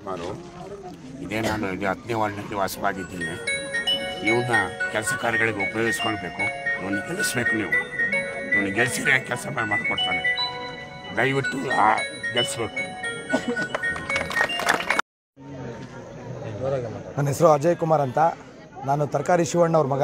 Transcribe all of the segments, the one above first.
ರಾಜ್ಕುಮಾರು ಇದೇ ನಾನು ಇದು ಹತ್ತನೇ ವಾರ್ಡ್ನಲ್ಲಿ ವಾಸವಾಗಿದ್ದೀನಿ ಇವನ್ನ ಕೆಲಸ ಕಾರ್ಯಗಳಿಗೆ ಉಪಯೋಗಿಸ್ಕೊಳ್ಬೇಕು ಇವನ್ನ ಗೆಲ್ಲಿಸ್ಬೇಕು ನೀವು ಇವನ್ನ ಗೆಲ್ಸಿದ್ರೆ ಕೆಲಸ ಮಾಡಿಕೊಡ್ತಾನೆ ದಯವಿಟ್ಟು ಆ ಗೆಲ್ಲಿಸ್ಬೇಕು ನನ್ನ ಹೆಸರು ಅಜಯ್ ಕುಮಾರ್ ಅಂತ ನಾನು ತರಕಾರಿ ಶಿವಣ್ಣ ಅವ್ರ ಮಗ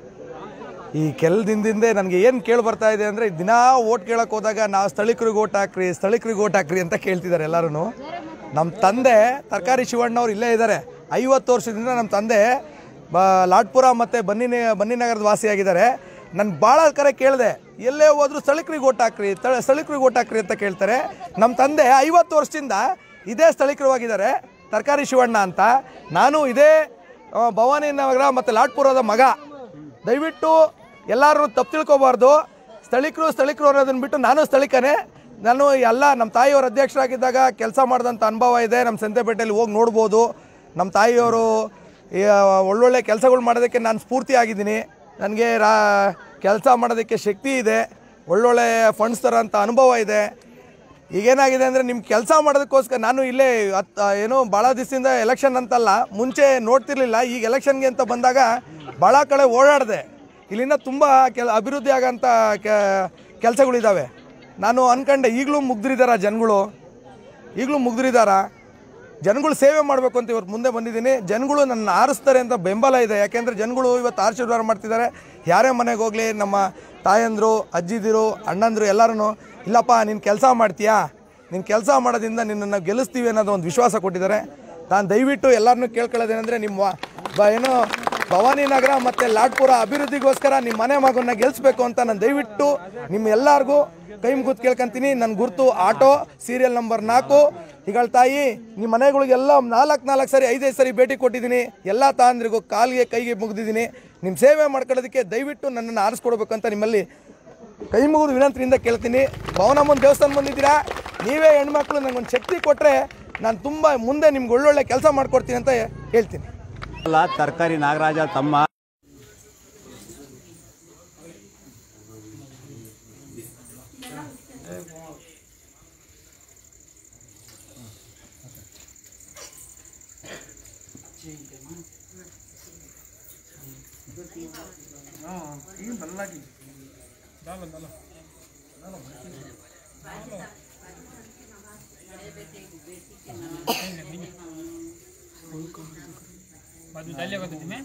ಈ ಕೆಲ ದಿನದಿಂದೆ ನನಗೆ ಏನು ಕೇಳಿ ಬರ್ತಾ ಇದೆ ಅಂದರೆ ದಿನಾ ಓಟ್ ಕೇಳಕ್ಕೆ ಹೋದಾಗ ನಾವು ಸ್ಥಳೀಕರಿಗೆ ಓಟ್ ಹಾಕ್ರಿ ಸ್ಥಳೀಕರಿಗೆ ಓಟ್ ಹಾಕ್ರಿ ಅಂತ ಕೇಳ್ತಿದ್ದಾರೆ ಎಲ್ಲರೂ ನಮ್ಮ ತಂದೆ ತರಕಾರಿ ಶಿವಣ್ಣ ಅವ್ರು ಇಲ್ಲೇ ಇದ್ದಾರೆ ಐವತ್ತು ವರ್ಷದಿಂದ ನಮ್ಮ ತಂದೆ ಬ ಲಾಟ್ಪುರ ಮತ್ತು ಬನ್ನಿ ಬನ್ನಿನಗರದ ವಾಸಿಯಾಗಿದ್ದಾರೆ ನಾನು ಭಾಳ ಕರೆ ಕೇಳಿದೆ ಎಲ್ಲೇ ಹೋದ್ರು ಸ್ಥಳೀಕರಿಗೆ ಓಟ್ ಹಾಕ್ರಿ ತಳ ಸ್ಥಳೀಕರಿಗೆ ಓಟ್ ಹಾಕ್ರಿ ಅಂತ ಕೇಳ್ತಾರೆ ನಮ್ಮ ತಂದೆ ಐವತ್ತು ವರ್ಷದಿಂದ ಇದೇ ಸ್ಥಳೀಕರವಾಗಿದ್ದಾರೆ ತರಕಾರಿ ಶಿವಣ್ಣ ಅಂತ ನಾನು ಇದೇ ಆ, ಭವಾನಿ ನಗರ ಮತ್ತು ಲಾಟ್ಪುರದ ಮಗ ದಯವಿಟ್ಟು ಎಲ್ಲರೂ ತಪ್ಪು ತಿಳ್ಕೊಬಾರ್ದು ಸ್ಥಳೀಕರು ಸ್ಥಳೀಕರು ಅನ್ನೋದನ್ನ ಬಿಟ್ಟು ನಾನು ಸ್ಥಳೀಕನೇ ನಾನು ಎಲ್ಲ ನಮ್ಮ ತಾಯಿಯವರು ಅಧ್ಯಕ್ಷರಾಗಿದ್ದಾಗ ಕೆಲಸ ಮಾಡಿದಂಥ ಅನುಭವ ಇದೆ ನಮ್ಮ ಸಂತೆಪೇಟೆಯಲ್ಲಿ ಹೋಗಿ ನೋಡ್ಬೋದು ನಮ್ಮ ತಾಯಿಯವರು ಈ, ಒಳ್ಳೊಳ್ಳೆ ಕೆಲಸಗಳು ಮಾಡೋದಕ್ಕೆ ನಾನು ಸ್ಫೂರ್ತಿ ಆಗಿದ್ದೀನಿ ನನಗೆ ರಾ ಕೆಲಸ ಮಾಡೋದಕ್ಕೆ ಶಕ್ತಿ ಇದೆ ಒಳ್ಳೊಳ್ಳೆ ಫಂಡ್ಸ್ ತರೋಂಥ ಅನುಭವ ಇದೆ ಈಗೇನಾಗಿದೆ ಅಂದರೆ ನಿಮ್ಮ ಕೆಲಸ ಮಾಡೋದಕ್ಕೋಸ್ಕರ ನಾನು ಇಲ್ಲೇ ಹತ್ ಏನೋ ಭಾಳ ದಿವಸದಿಂದ ಎಲೆಕ್ಷನ್ ಅಂತಲ್ಲ ಮುಂಚೆ ನೋಡ್ತಿರ್ಲಿಲ್ಲ ಈಗ ಎಲೆಕ್ಷನ್ಗೆ ಅಂತ ಬಂದಾಗ ಭಾಳ ಕಡೆ ಓಡಾಡಿದೆ ಇಲ್ಲಿಂದ ತುಂಬ ಕೆಲ ಅಭಿವೃದ್ಧಿ ಆಗೋಂಥ ಕೆಲಸಗಳಿದ್ದಾವೆ ನಾನು ಅನ್ಕೊಂಡೆ ಈಗಲೂ ಮುಗ್ದಿರಿದಾರ ಜನಗಳು ಈಗಲೂ ಮುಗ್ದಿರಿದಾರ ಜನಗಳು ಸೇವೆ ಮಾಡಬೇಕು ಅಂತ ಇವತ್ತು ಮುಂದೆ ಬಂದಿದ್ದೀನಿ ಜನಗಳು ನನ್ನ ಆರಿಸ್ತಾರೆ ಅಂತ ಬೆಂಬಲ ಇದೆ ಯಾಕೆಂದರೆ ಜನಗಳು ಇವತ್ತು ಆಶೀರ್ವಾದ ಮಾಡ್ತಿದ್ದಾರೆ ಯಾರೇ ಮನೆಗೆ ಹೋಗಲಿ ನಮ್ಮ ತಾಯಂದರು ಅಜ್ಜಿದಿರು ಅಣ್ಣಂದರು ಎಲ್ಲರೂ ಇಲ್ಲಪ್ಪ ನೀನು ಕೆಲಸ ಮಾಡ್ತೀಯಾ ನೀನು ಕೆಲಸ ಮಾಡೋದ್ರಿಂದ ನಿನ್ನನ್ನು ಗೆಲ್ಲಿಸ್ತೀವಿ ಅನ್ನೋದು ಒಂದು ವಿಶ್ವಾಸ ಕೊಟ್ಟಿದ್ದಾರೆ ನಾನು ದಯವಿಟ್ಟು ಎಲ್ಲರನ್ನೂ ಕೇಳ್ಕೊಳ್ಳೋದೇನೆಂದರೆ ನಿಮ್ಮ ವ- ಬ ಏನು ಭವಾನಿ ನಗರ ಮತ್ತು ಲಾಟ್ಪುರ ಅಭಿವೃದ್ಧಿಗೋಸ್ಕರ ನಿಮ್ಮ ಮನೆ ಮಗನ್ನ ಗೆಲ್ಲಿಸ್ಬೇಕು ಅಂತ ನಾನು ದಯವಿಟ್ಟು ನಿಮ್ಮ ಎಲ್ಲರಿಗೂ ಕೈ ಮುಗಿದು ಕೇಳ್ಕೊಂತೀನಿ ನನ್ನ ಗುರುತು ಆಟೋ ಸೀರಿಯಲ್ ನಂಬರ್ ನಾಲ್ಕು ಹಿಗಳ ತಾಯಿ ನಿಮ್ಮ ಮನೆಗಳಿಗೆಲ್ಲ ನಾಲ್ಕು ನಾಲ್ಕು ಸರಿ ಐದೈದು ಸರಿ ಭೇಟಿ ಕೊಟ್ಟಿದ್ದೀನಿ ಎಲ್ಲ ತಾಂದ್ರಿಗೂ ಕಾಲಿಗೆ ಕೈಗೆ ಮುಗಿದಿದ್ದೀನಿ ನಿಮ್ಮ ಸೇವೆ ಮಾಡ್ಕೊಳ್ಳೋದಕ್ಕೆ ದಯವಿಟ್ಟು ನನ್ನನ್ನು ಆರಿಸ್ಕೊಡ್ಬೇಕಂತ ನಿಮ್ಮಲ್ಲಿ ಕೈ ಮುಗಿದು ವಿನಂತಿಯಿಂದ ಕೇಳ್ತೀನಿ ಭವನಮ್ಮನ ದೇವಸ್ಥಾನ ಬಂದಿದ್ದೀರಾ ನೀವೇ ಹೆಣ್ಮಕ್ಳು ನನಗೊಂದು ಶಕ್ತಿ ಕೊಟ್ಟರೆ ನಾನು ತುಂಬ ಮುಂದೆ ನಿಮ್ಗೆ ಒಳ್ಳೊಳ್ಳೆ ಕೆಲಸ ಮಾಡ್ಕೊಡ್ತೀನಿ ಅಂತ ಹೇಳ್ತೀನಿ ಅಲ್ಲ ತರಕಾರಿ ನಾಗರಾಜ ತಮ್ಮ बाजू झाले का तुम्ही